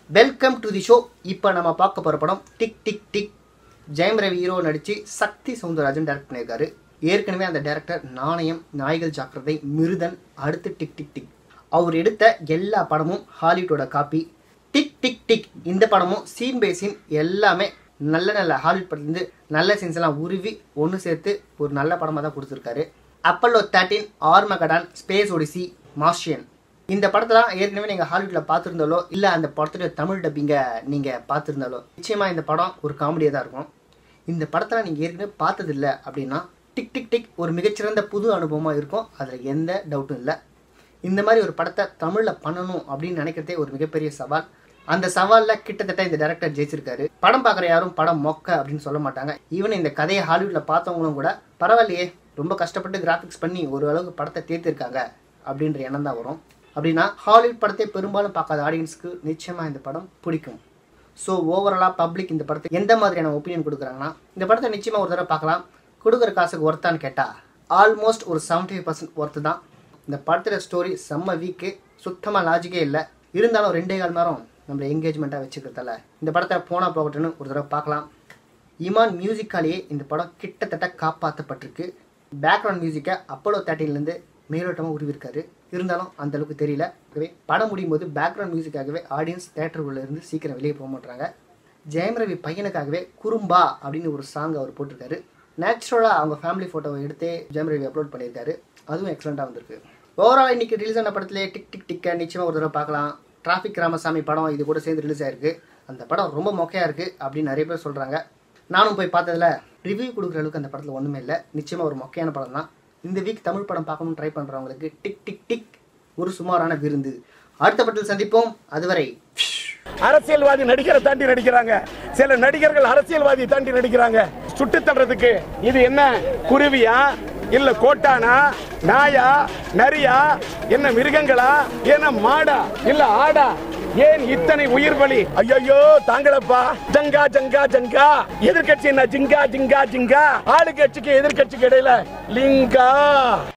welcome to the show இப்போ நம்ம பார்க்க போகிற படம் டிக் டிக் டிக் ஜெயம் ரவி ஹீரோ நடித்து சக்தி சவுந்தரராஜன் டைரக்ட் பண்ணியிருக்காரு ஏற்கனவே அந்த டைரக்டர் நாணயம் நாய்கள் ஜாக்கிரதை மிருதன் அடுத்து டிக் டிக் டிக் அவர் எடுத்த எல்லா படமும் ஹாலிவுட்டோட காப்பி டிக் டிக் டிக் இந்த படமும் சீன் பை சீன் எல்லாமே நல்ல நல்ல ஹாலிவுட் படத்துலேருந்து நல்ல சீன்ஸ் எல்லாம் உருவி ஒன்று சேர்த்து ஒரு நல்ல படமாக தான் கொடுத்துருக்காரு Apollo thirteen Armageddon Space Odyssey Martian இந்த படத்தெல்லாம் ஏற்கனவே நீங்கள் ஹாலிவுட்டில் பார்த்துருந்தாலோ இல்லை அந்த படத்துடைய தமிழ் டப்பிங்க நீங்கள் பார்த்துருந்தாலோ நிச்சயமாக இந்த படம் ஒரு காமெடியாக தான் இருக்கும் இந்த படத்தில் நீங்கள் ஏற்கனவே பார்த்ததில்ல அப்படின்னா டிக் டிக் டிக் ஒரு மிகச்சிறந்த புது அனுபவமாக இருக்கும் அதில் எந்த டவுட்டும் இல்லை இந்த மாதிரி ஒரு படத்தை தமிழில் பண்ணணும் அப்படின்னு நினைக்கிறதே ஒரு மிகப்பெரிய சவால் அந்த சவாலில் கிட்டத்தட்ட இந்த டேரக்டர் ஜெயிச்சிருக்காரு படம் பார்க்குற யாரும் படம் மொக்க அப்படின்னு சொல்ல மாட்டாங்க ஈவன் இந்த கதையை ஹாலிவுட்டில் பார்த்தவங்களும் கூட பரவாயில்லையே ரொம்ப கஷ்டப்பட்டு கிராஃபிக்ஸ் பண்ணி ஒரு அளவுக்கு படத்தை தேர்த்திருக்காங்க அப்படின்ற எண்ணம் தான் வரும் அப்படின்னா ஹாலிவுட் படத்தை பெரும்பாலும் பார்க்காத ஆடியன்ஸ்க்கு நிச்சயமாக இந்த படம் பிடிக்கும் ஸோ ஓவராலாக பப்ளிக் இந்த படத்தை எந்த மாதிரியான ஒப்பீனியன் கொடுக்குறாங்கன்னா இந்த படத்தை நிச்சயமாக ஒரு தடவை பார்க்கலாம் கொடுக்குற காசுக்கு ஒர்த்தான்னு கேட்டால் ஆல்மோஸ்ட் ஒரு செவன்ட்டி ஃபைவ் பர்சன்ட் ஒர்த்து தான் இந்த படத்தோட ஸ்டோரி செம்ம வீக்கு சுத்தமாக லாஜிக்கே இல்லை இருந்தாலும் ரெண்டே கால் நேரம் நம்மளை என்கேஜ்மெண்ட்டாக வச்சுக்கிறதால இந்த படத்தை போனால் போகட்டும்னு ஒரு தடவை பார்க்கலாம் இமான் மியூசிக்காலேயே இந்த படம் கிட்டத்தட்ட காப்பாற்றப்பட்டிருக்கு பேக்ரவுண்ட் மியூசிக்கை அப்போலோ தேர்ட்டின்லேருந்து மேலோட்டமாக உருவிருக்காரு இருந்தாலும் அந்த அளவுக்கு தெரியல ஆகவே படம் முடியும் போது பேக்ரவுண்ட் மியூசிக்காகவே ஆடியன்ஸ் தேட்டருக்குள்ளே இருந்து சீக்கிரம் வெளியே போக மாட்டாங்க ஜெயம் ரவி பையனுக்காகவே குறும்பா அப்படின்னு ஒரு சாங் அவர் போட்டிருக்காரு நேச்சுரலாக அவங்க ஃபேமிலி ஃபோட்டோவை எடுத்தே ஜெயம் ரவி அப்லோட் பண்ணியிருக்காரு அதுவும் எக்ஸலண்ட்டாக வந்திருக்கு ஓவரால் இன்னைக்கு ரிலீஸ் ஆன படத்திலே டிக் டிக் டிக்கை நிச்சயமாக ஒரு தடவை பார்க்கலாம் டிராஃபிக் ராமசாமி படம் இது கூட சேர்ந்து ரிலீஸ் ஆயிருக்கு அந்த படம் ரொம்ப மொக்கையாக இருக்குது அப்படின்னு நிறைய பேர் சொல்கிறாங்க நானும் போய் பார்த்ததுல ரிவ்யூ கொடுக்குற அளவுக்கு அந்த படத்தில் ஒன்றுமே இல்லை நிச்சயமாக ஒரு மொக்கையான படம் தான் இந்த வீக் தமிழ் படம் பார்க்கணும்னு ட்ரை பண்ணுறவங்களுக்கு டிக் டிக் டிக் ஒரு சுமாரான விருந்து அடுத்த படத்தில் சந்திப்போம் அதுவரை அரசியல்வாதி நடிகரை தாண்டி நடிக்கிறாங்க சில நடிகர்கள் அரசியல்வாதி தாண்டி நடிக்கிறாங்க சுட்டு தள்ளுறதுக்கு இது என்ன குருவியா இல்ல கோட்டானா நாயா நரியா என்ன மிருகங்களா என்ன மாடா இல்ல ஆடா ஏன் இத்தனை உயிர் பலி ஐயோ தாங்களப்பா ஜங்கா ஜங்கா ஜங்கா எதிர்கட்சி என்ன ஜிங்கா ஜிங்கா ஜிங்கா ஆளுங்கட்சிக்கு எதிர்கட்சிக்கு இடையில லிங்கா